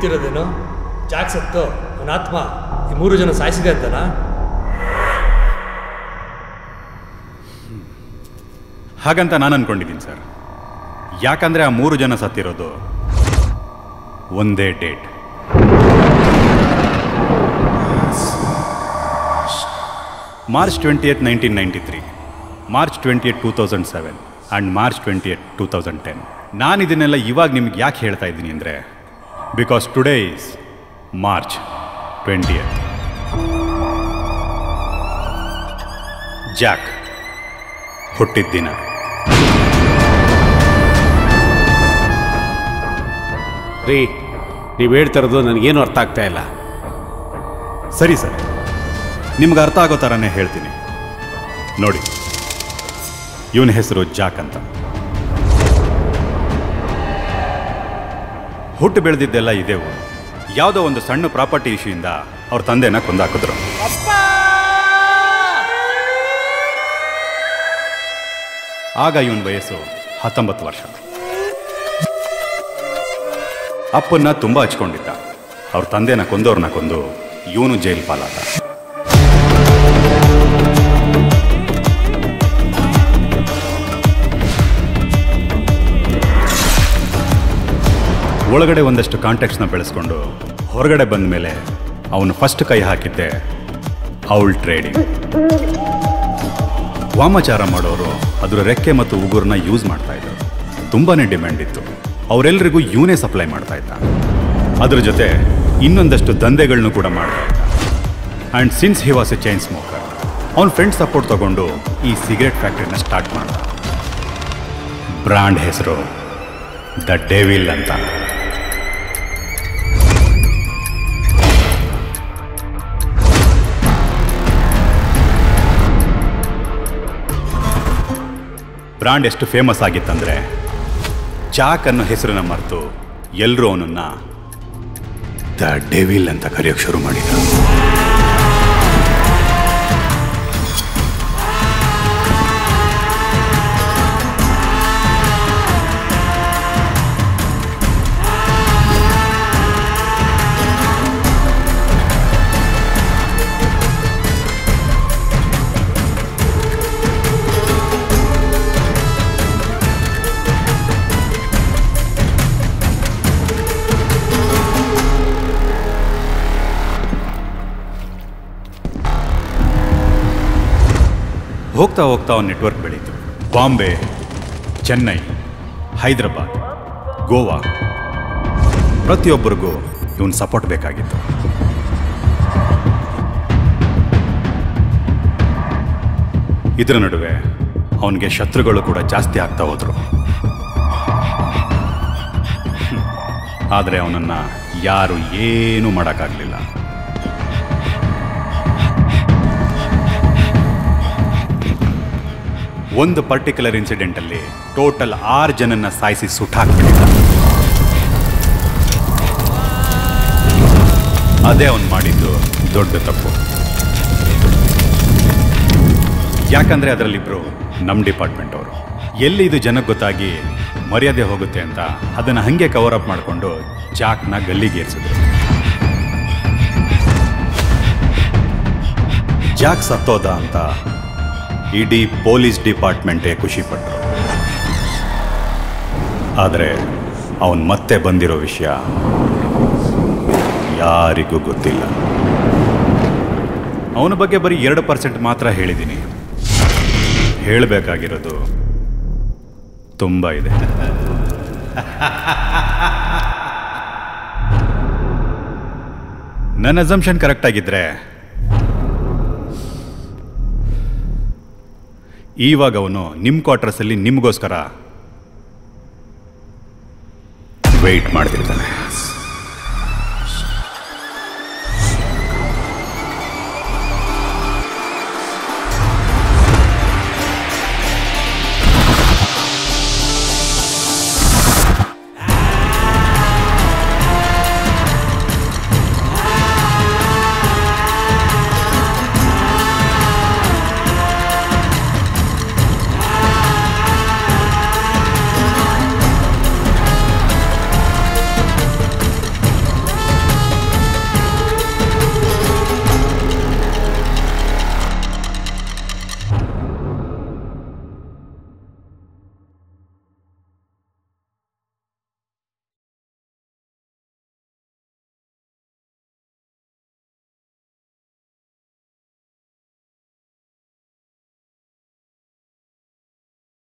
ಹೇಳ್ತಿರೋದೇನು Jack ಸತ್ತು ಅವನ ಆತ್ಮ ಈ ಮೂರು ಜನ ಸಾಯಿಸಿದೆ ಅಂತನಾ ಹಾಗಂತ ನಾನು ಅನ್ಕೊಂಡಿದ್ದೀನಿ ಸರ್ ಯಾಕಂದ್ರೆ ಆ ಮೂರು ಜನ ಸತ್ತಿರೋದು ಒಂದೇ date March twenty eight nineteen ninety three March twenty eight two thousand seven and March twenty eight two thousand ten ನಾನು ಇದನ್ನೆಲ್ಲ ಇವಾಗ ನಿಮ್ಗೆ ಯಾಕೆ ಹೇಳ್ತಾ ಇದ್ದೀನಿ ಅಂದರೆ because today is March twenty eight Jack ಹುಟ್ಟಿದ ದಿನ ರೀ ನೀವು ಹೇಳ್ತಾ ಇರೋದು ನನಗೇನು ಅರ್ಥ ಆಗ್ತಾ ಇಲ್ಲ ಸರಿ ಸರ್ ನಿಮ್ಗೆ ಅರ್ಥ ಆಗೋ ಥರನೇ ಹೇಳ್ತೀನಿ ನೋಡಿ ಇವನ ಹೆಸರು ಜಾಕ್ ಅಂತ ಹುಟ್ಟು ಬೆಳೆದಿದ್ದೆಲ್ಲ ಇದೇ ಊರು ಯಾವುದೋ ಒಂದು ಸಣ್ಣ ಪ್ರಾಪರ್ಟಿ ಇಶ್ಯೂಯಿಂದ ಅವ್ರ ತಂದೆನ ಕೊಂದಾಕಿದ್ರು ಆಗ ಇವನ ವಯಸ್ಸು ಹತ್ತೊಂಬತ್ತು ವರ್ಷ ಅಪ್ಪನ್ನ ತುಂಬ ಹಚ್ಕೊಂಡಿದ್ದ ಅವ್ರ ತಂದೆನ ಕೊಂದವ್ರನ್ನ ಕೊಂದು ಇವನು ಜೈಲ್ ಪಾಲಾದ ಒಳಗಡೆ ಒಂದಷ್ಟು ಕಾಂಟ್ಯಾಕ್ಟ್ಸ್ನ ಬೆಳೆಸ್ಕೊಂಡು ಹೊರಗಡೆ ಬಂದ ಮೇಲೆ ಅವನು ಫಸ್ಟ್ ಕೈ ಹಾಕಿದ್ದೆ ಔಲ್ ಟ್ರೇಡಿಂಗ್ ವಾಮಾಚಾರ ಮಾಡೋರು ಅದರ ರೆಕ್ಕೆ ಮತ್ತು ಉಗುರನ್ನ ಯೂಸ್ ಮಾಡ್ತಾ ಇದ್ರು ತುಂಬಾನೇ ಡಿಮ್ಯಾಂಡ್ ಇತ್ತು ಅವರೆಲ್ಲರಿಗೂ ಇವನೇ ಸಪ್ಲೈ ಮಾಡ್ತಾ ಇದ್ದ ಅದ್ರ ಜೊತೆ ಇನ್ನೊಂದಷ್ಟು ದಂಧೆಗಳನ್ನು ಕೂಡ ಮಾಡ್ತಾ ಇದ್ದ and since he was a chain smoker ಅವನ ಫ್ರೆಂಡ್ ಸಪೋರ್ಟ್ ತಗೊಂಡು ಈ ಸಿಗರೆಟ್ ಫ್ಯಾಕ್ಟ್ರಿನ ಸ್ಟಾರ್ಟ್ ಮಾಡ್ದ ಬ್ರಾಂಡ್ ಹೆಸರು ದ ಡೆವಿಲ್ ಅಂತ ಬ್ರಾಂಡ್ ಎಷ್ಟು ಫೇಮಸ್ ಆಗಿತ್ತಂದ್ರೆ ಜಾಕ್ ಅನ್ನೋ ಹೆಸರನ್ನ ಮರೆತು ಎಲ್ಲರೂ ಅವನನ್ನ ದ ಡೆವಿಲ್ ಅಂತ ಕರೆಯೋಕೆ ಶುರು ಮಾಡಿದ್ರು ಹೋಗ್ತಾ ಹೋಗ್ತಾ ಅವನ ನೆಟ್ವರ್ಕ್ ಬೆಳೀತು ಬಾಂಬೆ ಚೆನ್ನೈ ಹೈದರಾಬಾದ್ ಗೋವಾ ಪ್ರತಿಯೊಬ್ಬರಿಗೂ ಇವನ್ ಸಪೋರ್ಟ್ ಬೇಕಾಗಿತ್ತು ಇದರ ನಡುವೆ ಅವನಿಗೆ ಶತ್ರುಗಳು ಕೂಡ ಜಾಸ್ತಿ ಆಗ್ತಾ ಹೋದ್ರು ಆದರೆ ಅವನನ್ನ ಯಾರು ಏನೂ ಮಾಡೋಕ್ಕಾಗಲಿಲ್ಲ ಒಂದು ಪರ್ಟಿಕ್ಯುಲರ್ ಇನ್ಸಿಡೆಂಟಲ್ಲಿ ಟೋಟಲ್ ಆರು ಜನನ್ನ ಸಾಯಿಸಿ ಸುಟ್ಟಾಕ್ಬಿಟ್ಟಿದ್ದ ಅದೇ ಅವನು ಮಾಡಿದ್ದು ದೊಡ್ಡ ತಪ್ಪು ಯಾಕಂದ್ರೆ ಅದರಲ್ಲಿಬ್ರು ನಮ್ಮ ಡಿಪಾರ್ಟ್ಮೆಂಟ್ ಅವರು ಎಲ್ಲಿ ಇದು ಜನಕ್ಕೆ ಗೊತ್ತಾಗಿ ಮರ್ಯಾದೆ ಹೋಗುತ್ತೆ ಅಂತ ಅದನ್ನು ಹಂಗೆ ಕವರ್ ಅಪ್ ಮಾಡಿಕೊಂಡು ಜಾಕ್ನ ಗಲ್ಲಿಗೇರಿಸಿದ್ರು ಜಾಕ್ ಸತ್ತೋದ ಅಂತ ಇಡೀ ಪೊಲೀಸ್ ಡಿಪಾರ್ಟ್ಮೆಂಟೇ ಖುಷಿಪಟ್ಟರು ಆದರೆ ಅವನು ಮತ್ತೆ ಬಂದಿರೋ ವಿಷಯ ಯಾರಿಗೂ ಗೊತ್ತಿಲ್ಲ ಅವನ ಬಗ್ಗೆ ಬರೀ ಎರಡು ಪರ್ಸೆಂಟ್ ಮಾತ್ರ ಹೇಳಿದ್ದೀನಿ ಹೇಳಬೇಕಾಗಿರೋದು ತುಂಬ ಇದೆ ನನ್ನ ಅಸಂಪ್ಷನ್ ಕರೆಕ್ಟ್ ಆಗಿದ್ರೆ ಇವಾಗ ಅವನು ನಿಮ್ಮ ಕ್ವಾರ್ಟರ್ಸಲ್ಲಿ ನಿಮಗೋಸ್ಕರ ವೆಯ್ಟ್ ಮಾಡ್ತಿರ್ತಾನೆ